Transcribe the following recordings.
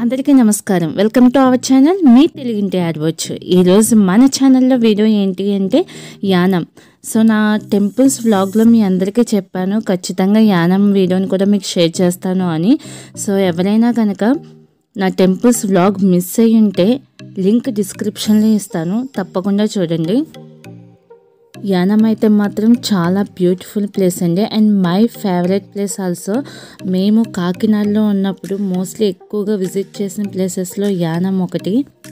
అందరికీ నమస్కారం welcome to our channel మీ తెలుగింటి ఆడవచ్చు ఈరోజు మన ఛానల్లో వీడియో ఏంటి అంటే యానం సో నా టెంపుల్స్ వ్లాగ్లో మీ అందరికీ చెప్పాను ఖచ్చితంగా యానం వీడియోని కూడా మీకు షేర్ చేస్తాను అని సో ఎవరైనా కనుక నా టెంపుల్స్ వ్లాగ్ మిస్ అయ్యి ఉంటే లింక్ డిస్క్రిప్షన్లో ఇస్తాను తప్పకుండా చూడండి యానం అయితే మాత్రం చాలా బ్యూటిఫుల్ ప్లేస్ అండి and my favourite place also మేము కాకినాడలో ఉన్నప్పుడు మోస్ట్లీ ఎక్కువగా విజిట్ చేసిన ప్లేసెస్లో యానం ఒకటి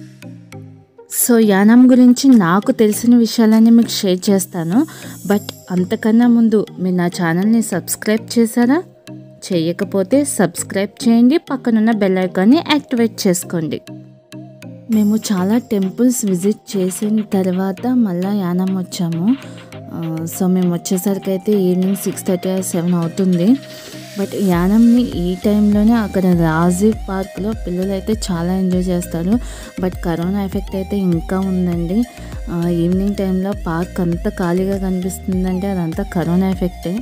సో యానం గురించి నాకు తెలిసిన విషయాలన్నీ మీకు షేర్ చేస్తాను బట్ అంతకన్నా ముందు మీరు నా ఛానల్ని సబ్స్క్రైబ్ చేశారా చేయకపోతే సబ్స్క్రైబ్ చేయండి పక్కనున్న బెల్ ఐకాన్ని యాక్టివేట్ చేసుకోండి మేము చాలా టెంపుల్స్ విజిట్ చేసిన తర్వాత మళ్ళీ యానం వచ్చాము ఆ, సో మేము వచ్చేసరికి అయితే ఈవినింగ్ సిక్స్ థర్టీ సెవెన్ అవుతుంది బట్ యానంని ఈ టైంలోనే అక్కడ రాజీవ్ పార్క్లో పిల్లలు అయితే చాలా ఎంజాయ్ చేస్తారు బట్ కరోనా ఎఫెక్ట్ అయితే ఇంకా ఉందండి ఆ, ఈవినింగ్ టైంలో పార్క్ అంతా ఖాళీగా కనిపిస్తుందంటే అదంతా కరోనా ఎఫెక్టే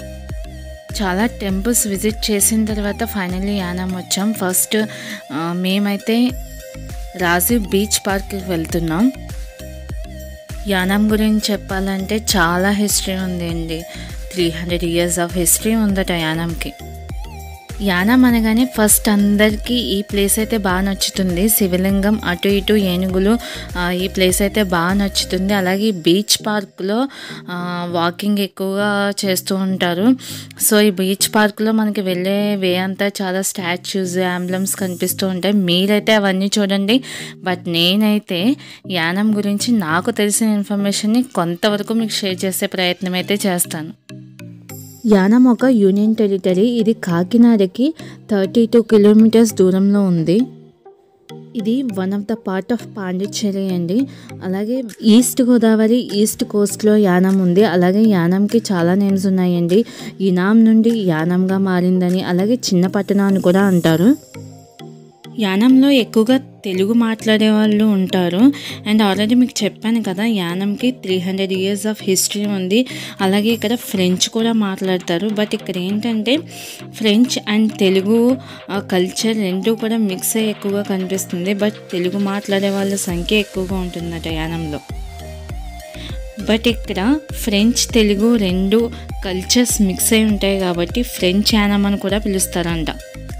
చాలా టెంపుల్స్ విజిట్ చేసిన తర్వాత ఫైనల్లీ యానం వచ్చాం ఫస్ట్ ఆ, మేమైతే రాజీవ్ బీచ్ పార్క్కి వెళ్తున్నాం యానం గురించి చెప్పాలంటే చాలా హిస్టరీ ఉంది అండి three hundred years of history ఉందట యానంకి యానం అనగానే ఫస్ట్ అందరికీ ఈ ప్లేస్ అయితే బాగా నచ్చుతుంది శివలింగం అటు ఇటు ఏనుగులు ఆ, ఈ ప్లేస్ అయితే బాగా నచ్చుతుంది అలాగే ఈ బీచ్ పార్క్లో వాకింగ్ ఎక్కువగా చేస్తూ ఉంటారు సో ఈ బీచ్ పార్క్లో మనకి వెళ్ళే వే అంతా చాలా స్టాచ్యూస్ అంబ్లమ్స్ కనిపిస్తూ ఉంటాయి మీరైతే అవన్నీ చూడండి బట్ నేనైతే యానం గురించి నాకు తెలిసిన ఇన్ఫర్మేషన్ని కొంతవరకు మీకు షేర్ చేసే ప్రయత్నం అయితే చేస్తాను యానం ఒక యూనియన్ టెరిటరీ ఇది కాకినాడకి థర్టీ టూ కిలోమీటర్స్ దూరంలో ఉంది ఇది one of the part of Pondicherry అండి అలాగే ఈస్ట్ గోదావరి ఈస్ట్ కోస్ట్లో యానం ఉంది అలాగే యానంకి చాలా నేమ్స్ ఉన్నాయండి ఇనాం నుండి యానంగా మారిందని అలాగే చిన్న పట్టణం అని కూడా అంటారు యానంలో ఎక్కువగా తెలుగు మాట్లాడే వాళ్ళు ఉంటారు అండ్ ఆల్రెడీ మీకు చెప్పాను కదా యానంకి three hundred years of history ఉంది అలాగే ఇక్కడ ఫ్రెంచ్ కూడా మాట్లాడతారు బట్ ఇక్కడ ఏంటంటే ఫ్రెంచ్ అండ్ తెలుగు కల్చర్ రెండు కూడా మిక్స్ అయ్యి ఎక్కువగా కనిపిస్తుంది బట్ తెలుగు మాట్లాడే వాళ్ళ సంఖ్య ఎక్కువగా ఉంటుందట యానంలో బట్ ఇక్కడ ఫ్రెంచ్ తెలుగు రెండు కల్చర్స్ మిక్స్ అయి ఉంటాయి కాబట్టి ఫ్రెంచ్ యానం అని కూడా పిలుస్తారంట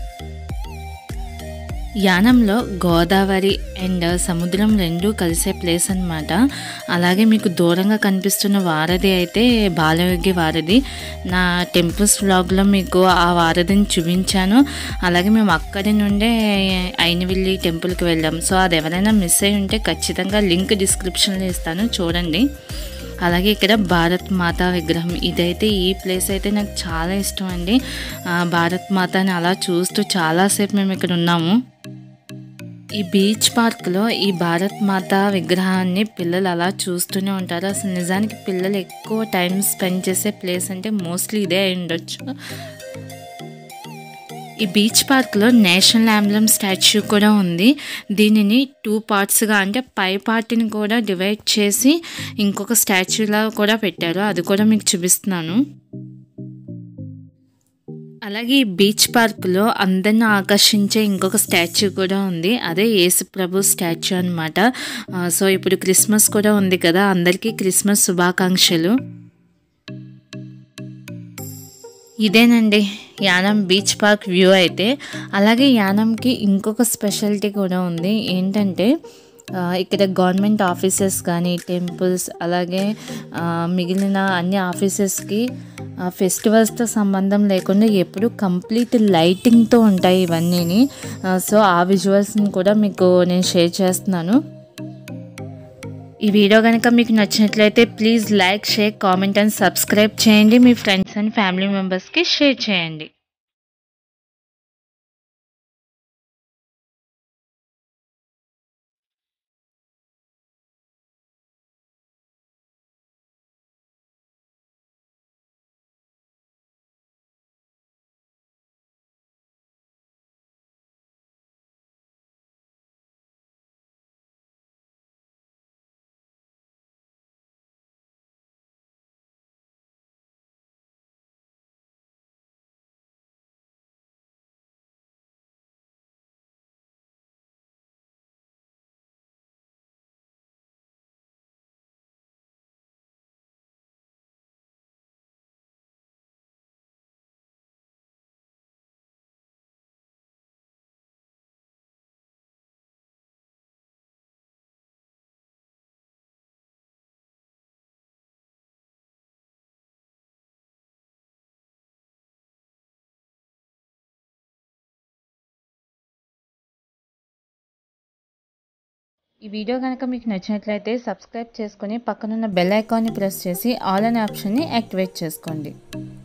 యానంలో గోదావరి అండ్ సముద్రం రెండు కలిసే ప్లేస్ అన్నమాట అలాగే మీకు దూరంగా కనిపిస్తున్న వారధి అయితే బాలయోగి వారధి నా టెంపుల్స్ వ్లాగ్లో మీకు ఆ వారధిని చూపించాను అలాగే మేము అక్కడి నుండే అయినవిల్లి టెంపుల్కి వెళ్ళాం సో అది ఎవరైనా మిస్ అయి ఉంటే ఖచ్చితంగా లింక్ డిస్క్రిప్షన్లో ఇస్తాను చూడండి అలాగే ఇక్కడ భారత్ మాత విగ్రహం ఇదైతే ఈ ప్లేస్ అయితే నాకు చాలా ఇష్టం అండి ఆ, భారత్ మాతని అలా చూస్తూ చాలాసేపు మేము ఇక్కడ ఉన్నాము ఈ బీచ్ పార్క్లో ఈ భారత్ మాత విగ్రహాన్ని పిల్లలు అలా చూస్తూనే ఉంటారు అసలు నిజానికి పిల్లలు ఎక్కువ టైం స్పెండ్ చేసే ప్లేస్ అంటే మోస్ట్లీ ఇదే అయి ఉండొచ్చు ఈ బీచ్ పార్క్లో నేషనల్ ఆంబ్లమ్ స్టాచ్యూ కూడా ఉంది దీనిని టూ పార్ట్స్గా అంటే పై పార్ట్ని కూడా డివైడ్ చేసి ఇంకొక స్టాచ్యూలా కూడా పెట్టారు అది కూడా మీకు చూపిస్తున్నాను అలాగే ఈ బీచ్ పార్క్లో అందరిని ఆకర్షించే ఇంకొక స్టాచ్యూ కూడా ఉంది అదే యేసు ప్రభు స్టాచ్యూ అనమాట సో ఇప్పుడు క్రిస్మస్ కూడా ఉంది కదా అందరికీ క్రిస్మస్ శుభాకాంక్షలు ఇదేనండి యానం బీచ్ పార్క్ వ్యూ అయితే అలాగే యానంకి ఇంకొక స్పెషాలిటీ కూడా ఉంది ఏంటంటే ఆ, ఇక్కడ గవర్నమెంట్ ఆఫీసెస్ కానీ టెంపుల్స్ అలాగే ఆ, మిగిలిన అన్ని ఆఫీసెస్కి ఫెస్టివల్స్తో సంబంధం లేకుండా ఎప్పుడు కంప్లీట్ లైటింగ్తో ఉంటాయి ఇవన్నీని ఆ, సో ఆ విజువల్స్ని కూడా మీకు నేను షేర్ చేస్తున్నాను ఈ వీడియో కనుక మీకు నచ్చినట్లయితే please like share comment and subscribe చేయండి మీ ఫ్రెండ్స్ అండ్ ఫ్యామిలీ మెంబర్స్కి షేర్ చేయండి ఈ వీడియో కనుక మీకు నచ్చినట్లయితే సబ్స్క్రైబ్ చేసుకొని పక్కనున్న బెల్ ఐకాన్ని ప్రెస్ చేసి ఆల్ అనే ఆప్షన్ని యాక్టివేట్ చేసుకోండి